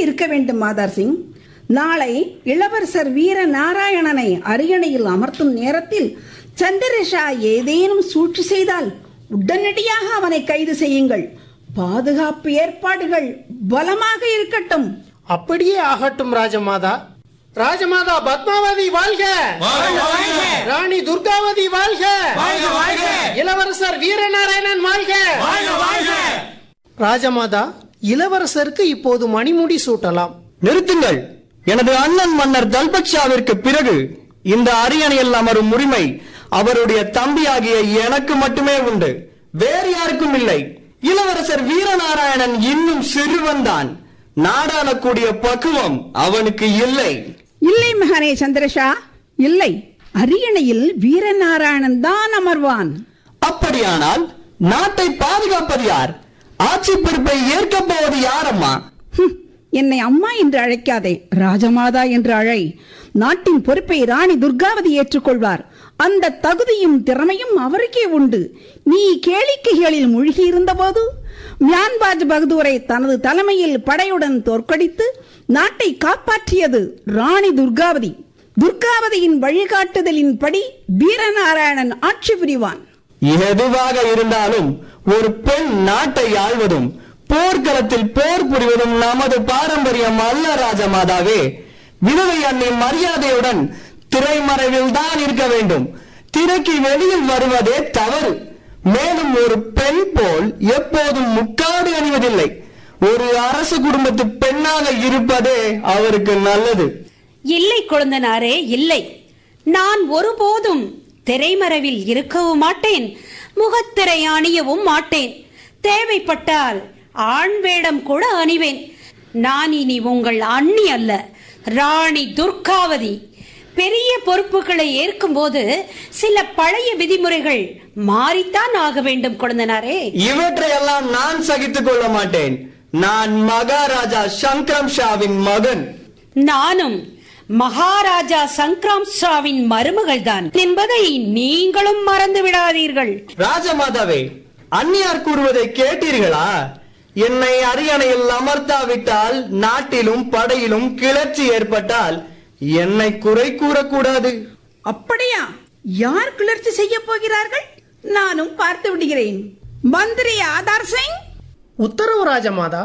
இருக்க வேண்டும் மாதார் சிங் நாளை இளவரசர் வீர நாராயணனை அரியணையில் அமர்த்தும் நேரத்தில் சந்திரஷா ஏதேனும் சூழ்ச்சி செய்தால் உடனடியாக அவனை கைது செய்யுங்கள் பாதுகாப்பு ஏற்பாடுகள் பலமாக இருக்கட்டும் அப்படியே ஆகட்டும் ராஜமாதா ராஜமாதா பத்மாவதி வாழ்க ராணி துர்காவதி வாழ்க இளவரசர் வீரநாராயணன் வாழ்க ராஜமாதா இளவரசருக்கு இப்போது மணிமுடி சூட்டலாம் நிறுத்துங்கள் எனது அண்ணன் மன்னர் தல்பக்ஷாவிற்கு பிறகு இந்த அரியணையில் அமரும் உரிமை அவருடைய தம்பியாகிய எனக்கு மட்டுமே உண்டு வேறு யாருக்கும் இல்லை இளவரசர் வீரநாராயணன் இன்னும் சிறுவன்தான் நாடாளக்கூடிய பக்குவம் அவனுக்கு இல்லை இல்லை மகனே சந்திரஷா இல்லை அரியணையில் வீரநாராயணன் தான் அமர்வான் அப்படியானால் நாட்டை பாதுகாப்பது யார் ஆட்சி பொறுப்பை ஏற்கப் போவது யாரம்மா ஹும், என்னை அம்மா என்று அழைக்காதே ராஜமாதா என்று அழை நாட்டின் பொறுப்பை ராணி துர்காவதி ஏற்றுக்கொள்வார் அந்த தகுதியும் திறமையும் அவருக்கே உண்டு நீ கேளிக்கைகளில் மூழ்கியிருந்த போது மியான்பாஜ் பகதூரை தனது தலைமையில் படையுடன் தோற்கடித்து நாட்டை காப்பாற்றியது ராணி துர்காவதி துர்காவதியின் வழிகாட்டுதலின்படி வீரநாராயணன் ஆட்சி புரிவான் எதுவாக இருந்தாலும் ஒரு பெண் நாட்டை ஆள்வதும் போர்க்களத்தில் போர் புரிவதும் நமது பாரம்பரியம் அல்ல ராஜமாதாவே விதவை அன்னை மரியாதையுடன் திரைமறைவில் தான் இருக்க வேண்டும் திரைக்கு வெளியில் வருவதே தவறு மேலும் ஒரு பெண் போல் எப்போதும் முக்காடு அணிவதில்லை ஒரு அரசு குடும்பத்து பெண்ணாக இருப்பதே அவருக்கு நல்லது இல்லை குழந்தனாரே இல்லை நான் ஒருபோதும் திரைமறைவில் இருக்கவும் மாட்டேன் முகத்திரை அணியவும் மாட்டேன் தேவைப்பட்டால் ஆண் வேடம் கூட அணிவேன் நான் இனி உங்கள் அண்ணி அல்ல ராணி துர்காவதி பெரிய பொறுப்புகளை ஏற்கும்போது சில பழைய விதிமுறைகள் மாறித்தான் ஆக வேண்டும் குழந்தனாரே இவற்றையெல்லாம் நான் சகித்துக் கொள்ள மாட்டேன் நான் மகாராஜா சங்கரம் ஷாவின் மகன் நானும் மகாராஜா சங்கராம் ஷாவின் மருமகள்தான் என்பதை நீங்களும் மறந்து விடாதீர்கள் ராஜமாதாவே அந்நியார் கூறுவதை கேட்டீர்களா என்னை அரியணையில் அமர்த்தாவிட்டால் நாட்டிலும் படையிலும் கிளர்ச்சி ஏற்பட்டால் என்னை குறை கூறக்கூடாது அப்படியா யார் கிளர்ச்சி செய்ய போகிறார்கள் நானும் பார்த்து விடுகிறேன் மந்திரி ஆதார் சிங் உத்தரவு ராஜமாதா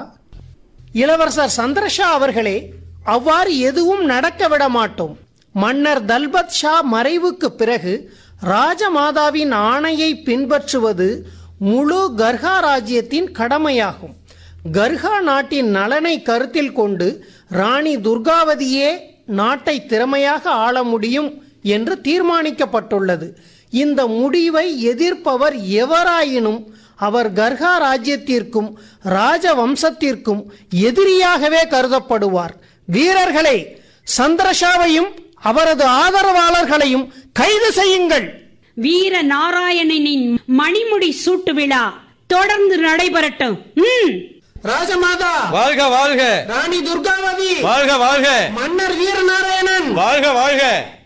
இளவரசர் சந்திரஷா அவர்களே அவ்வாறு எதுவும் நடக்க விட மாட்டோம் மன்னர் தல்பத் ஷா மறைவுக்கு பிறகு ராஜமாதாவின் ஆணையை பின்பற்றுவது முழு கர்ஹா ராஜ்யத்தின் கடமையாகும் கர்ஹா நாட்டின் நலனை கருத்தில் கொண்டு ராணி துர்காவதியே நாட்டை திறமையாக ஆள முடியும் என்று தீர்மானிக்கப்பட்டுள்ளது இந்த முடிவை எதிர்ப்பவர் எவராயினும் அவர் கர்ஹா ராஜ்யத்திற்கும் ராஜவம்சத்திற்கும் எதிரியாகவே கருதப்படுவார் வீரர்களே சந்திரஷாவையும் அவரது ஆதரவாளர்களையும் கைது செய்யுங்கள் வீர நாராயணனின் மணிமுடி சூட்டு விழா தொடர்ந்து நடைபெறட்டும் ம். ராஜமாதா வாழ்க வாழ்க ராணி துர்காவதி வாழ்க வாழ்க மன்னர் வீரநாராயணன் வாழ்க வாழ்க